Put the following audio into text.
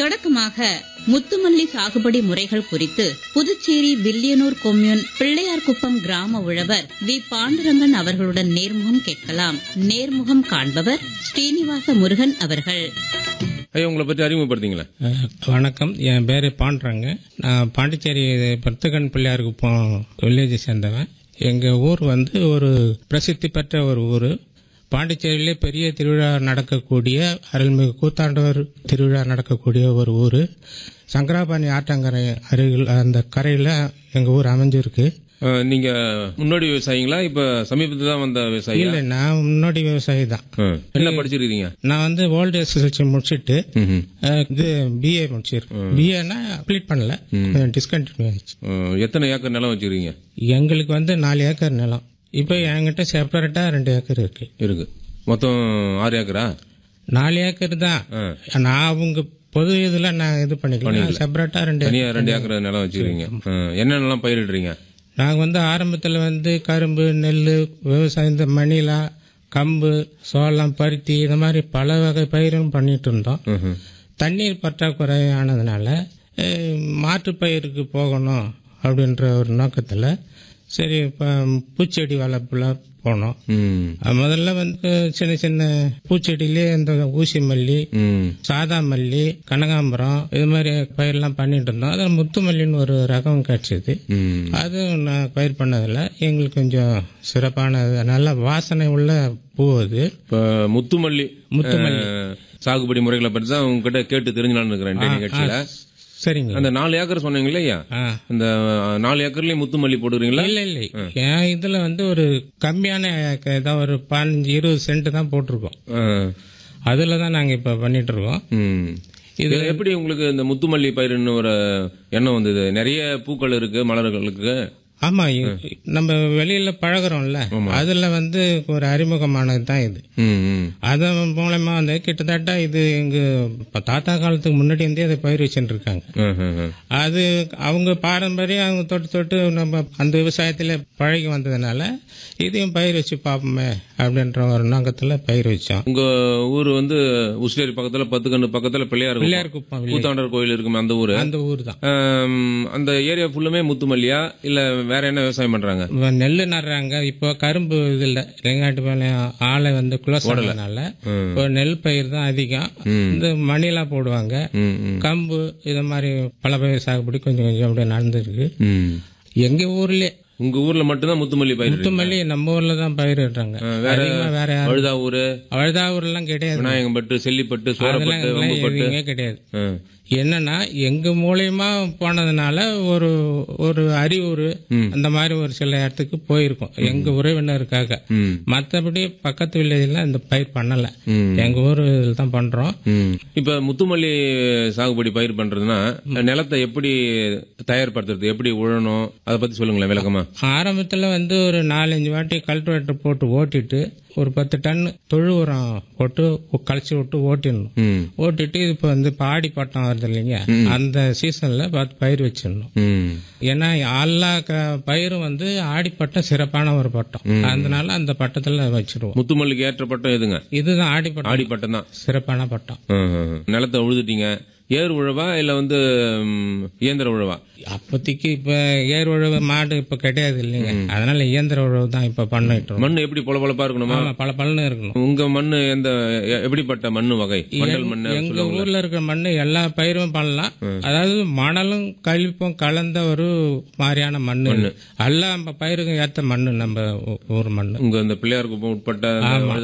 தொடக்கமாக முத்துமல்லி சாகுபடி முறைகள் குறித்து புதுச்சேரி வில்லியனூர் கொம்யூன் பிள்ளையார்குப்பம் கிராம உழவர் வி பாண்டுரங்கன் அவர்களுடன் நேர்முகம் கேட்கலாம் நேர்முகம் காண்பவர் ஸ்ரீனிவாச முருகன் அவர்கள் ஐயா உங்களை பற்றி அறிமுகப்படுத்திங்களேன் அஹ், வணக்கம் என் பேர் பாண்டுறாங்க நான் பாண்டிச்சேரி பத்துக்கன் பிள்ளையாருக்கு போ வில்லேஜை சேர்ந்தவன் எங்கள் ஊர் வந்து ஒரு பிரசித்தி பெற்ற ஒரு ஊர் பாண்டிச்சேரியிலே பெரிய திருவிழா நடக்கக்கூடிய அருள்மிகு கூத்தாண்டவர் திருவிழா நடக்கக்கூடிய ஒரு ஊர் சங்கராபாணி ஆற்றங்கரை அருகில் அந்த கரையில் எங்கள் ஊர் அமைஞ்சிருக்கு அஹ், நீங்க முன்னோடி விவசாயிங்களா இப்ப சமீபத்துல தான் வந்த விவசாயி இல்லை நான் முன்னோடி விவசாயி தான் என்ன படிச்சிருக்கீங்க நான் வந்து ஓல்டு எஸ்எஸ்எல்சி முடிச்சுட்டு ம்ஹும். அஹ், இது பிஏ முடிச்சிருக்கேன் பிஏனா அப்ளீட் பண்ணல டிஸ்கண்டினியூ ஆயிடுச்சு அஹ், எத்தனை ஏக்கர் நிலம் வச்சிருக்கீங்க எங்களுக்கு வந்து நாலு ஏக்கர் நிலம் இப்போ என்கிட்ட செப்பரேட்டா ரெண்டு ஏக்கர் இருக்கு இருக்கு மொத்தம் ஆறு ஏக்கரா நாலு ஏக்கர் தான் ஆ. நான் அவங்க பொது இதுல நான் இது பண்ணிக்கலாம் செப்பரேட்டா ரெண்டு தனியா ரெண்டு ஏக்கர் நிலம் வச்சிருக்கீங்க அஹ், என்னென்னலாம் பயிரிடுறீங்க நாங்கள் வந்து ஆரம்பத்தில் வந்து கரும்பு நெல் விவசாயம் இந்த மணிலா கம்பு சோளம் பருத்தி இந்த மாதிரி பல வகை பயிரும் பண்ணிட்டு இருந்தோம் ம்ஹும். தண்ணீர் பற்றாக்குறை ஆனதுனால அஹ், மாற்றுப் பயிருக்கு போகணும் அப்படின்ற ஒரு நோக்கத்தில் சரி இப்போ பூச்செடி வளர்ப்புல போனோம் ம். அஹ், முதல்ல வந்து சின்ன சின்ன பூச்செடியிலே இந்த ஊசி மல்லி ம். சாதா மல்லி கனகாம்பரம் இது மாதிரி பயிரெல்லாம் பண்ணிட்டு இருந்தோம் அதில் முத்து மல்லின்னு ஒரு ரகம் கிடைச்சது ம். அது நான் பயிர் பண்ணதில் எங்களுக்கு கொஞ்சம் சிறப்பானது நல்ல வாசனை உள்ள பூ அது இப்ப முத்துமல்லி முத்துமல்லி. அஹ், சாகுபடி முறைகளை பற்றி தான் உங்ககிட்ட கேட்டு தெரிஞ்சுலான்னு இருக்கிறேன் இந்த நிகழ்ச்சியில சரிங்க அந்த நாலு ஏக்கர் சொன்னீங்களே ஐயா ஆ அந்த அஹ், நாலு ஏக்கர்லயும் முத்துமல்லி போடுறீங்களா இல்ல இல்ல என் இதுல வந்து ஒரு கம்மியான ஏக்க- ஏதாவது ஒரு பதினஞ்சு இருபது சென்ட் தான் போட்டிருக்கோம் அஹ், அதுல தான் நாங்க இப்ப பண்ணிட்டு இருக்கோம் ம். இது எப்படி உங்களுக்கு இந்த முத்துமல்லி பயிர்னு ஒரு எண்ணம் வந்தது நிறைய பூக்கள் இருக்கு மலர்களுக்கு ஆமா இ- நம்ம வெளியில பழகுறோம்ல அதுல வந்து ஒரு அறிமுகமானது தான் இது ம், ம். அதன் மூலமா வந்து கிட்டத்தட்ட இது எங்க இப்ப தாத்தா காலத்துக்கு முன்னாடி இருந்தே அதை பயிர் வச்சுட்டு இருக்காங்க அஹ், அஹ், அஹ். அது அவங்க பாரம்பரியம் அவங்க தொட்டு தொட்டு நம்ம அந்த விவசாயத்துல பழகி வந்ததுனால இதையும் பயிர் வச்சு பார்ப்போமே அப்படின்ற ஒரு நோக்கத்துல பயிர் வச்சோம் உங்க ஊர் வந்து உசிலேரி பக்கத்துல பத்துக்கண்ணு பக்கத்துல பிள்ளையார் பிள்ளையார் குப்பம் village. கூத்தாண்டர் கோயில் இருக்குமே அந்த ஊரு அந்த ஊர் தான் ஆம், அந்த ஏரியா ஃபுல்லுமே முத்துமல்லியா இல்ல வேற என்ன விவசாயம் பண்றாங்க இப்ப நெல்லு நடுறாங்க இப்போ கரும்பு இது இல்ல வெங்காட்டு பாளையம் ஆலை வந்து குளோஸ் ஆனதுனால இப்போ நெல் பயிர் தான் அதிகம் இந்த மணிலாம் போடுவாங்க ம், ம். கம்பு இது மாதிரி பல பயிர் சாகுபடி கொஞ்சம் கொஞ்சம் அப்படியே நடந்துருக்கு ம். எங்க ஊர்லயே உங்க ஊர்ல மட்டும்தான் முத்துமல்லி பயிர் முத்துமல்லி நம்ம ஊர்ல தான் பயிரிடுறாங்க வேற அதிகமா வேற யாரும் பழுதா ஊரு அழுதாவூர்லாம் கிடையாது விநாயகம்பட்டு செல்லிப்பட்டு அதெல்லாம் சோரப்பட்டு இதெல்லாம் வம்புப்பட்டு எதுவுமே கிடையாது ஆ. என்னன்னா எங்க மூலியமா போனதுனால ஒரு ஒரு அறிவுறு அந்த மாதிரி ஒரு சில இடத்துக்கு போயிருக்கோம் எங்க உறவினருக்காக ம். மத்தபடி பக்கத்து வில்லேஜ்ல இந்த பயிர் பண்ணல ம். எங்க ஊர் இதில் தான் பண்றோம் ம். இப்ப முத்துமல்லி சாகுபடி பயிர் பண்றதுன்னா நிலத்தை எப்படி தயார்படுத்துறது எப்படி உழணும் அதை பத்தி சொல்லுங்களேன் விளக்கமா ஆரம்பத்துல வந்து ஒரு நாலஞ்சு வாட்டி கல்டிவேட்டர் போட்டு ஓட்டிட்டு ஒரு பத்து டன் தொழு உரம் போட்டு கழிச்சு விட்டு ஓட்டிடணும் ம். ஓட்டிட்டு இப்போ வந்து பாடி பட்டம் வருது இல்லைங்க அந்த சீசன்ல பார்த்து பயிர் வச்சிடணும் ம். ஏன்னா எல்லா க- பயிரும் வந்து ஆடிப்பட்டம் சிறப்பான ஒரு பட்டம் அதனால அந்த பட்டத்துல வச்சிருவோம் முத்துமல்லிக்கு ஏற்ற பட்டம் எதுங்க இதுதான் ஆடிப்பட்டம் ஆடிப்பட்டம் தான் சிறப்பான பட்டம் நிலத்தை உழுதுட்டீங்க ஏர் உழவா இல்ல வந்து ம், இயந்திர உழவா அப்போதைக்கு இப்ப ஏர் உழவு மாடு இப்ப கிடையாது இல்லைங்க அதனால இயந்திர உழவு தான் இப்ப பண்ணிட்டு இருக்கோம் மண் எப்படி பொலபொலப்பா இருக்கணுமா ஆமா பல பலன்னு இருக்கணும் உங்க மண்ணு எந்த எ- எப்படிப்பட்ட மண்ணு வகை மண்டல் மண்ணு எங்க சொல்லுவாங்க ஊர்ல இருக்கிற மண்ணு எல்லா பயிரும் பண்ணலாம் அதாவது மணலும் கழிப்பும் கலந்த ஒரு மாதிரியான மண்ணு எல்லா பயிருக்கும் ஏத்த மண்ணு நம்ம ஊ- ஊர் மண்ணு உங்க இந்த பிள்ளையார் குப்பம் உட்பட்ட அந்த